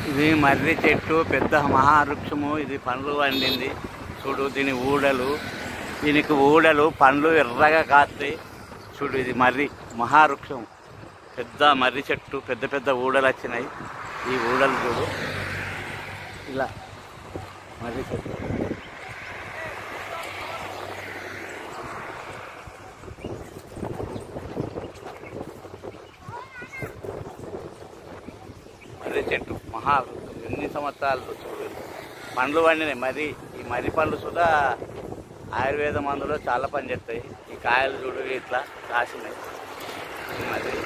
ఇది మర్రి చెట్టు పెద్ద మహావృక్షము ఇది పండ్లు వండింది చూడు దీని ఊడలు దీనికి ఊడలు పండ్లు ఎర్రగా కాస్తాయి చూడు ఇది మర్రి మహావృక్షం పెద్ద మర్రి చెట్టు పెద్ద పెద్ద ఊడలు వచ్చినాయి ఈ ఊడలు చూడు ఇలా మర్రి చెట్టు మర్రి చెట్టు మహావృక్షం ఎన్ని సంవత్సరాలు చూడు పండ్లు పండినాయి మరి ఈ మర్రి పండ్లు సుధా ఆయుర్వేద మందులో చాలా పనిచేస్తాయి ఈ కాయలు చూడు ఇట్లా కాసినాయి ఈ మర్రి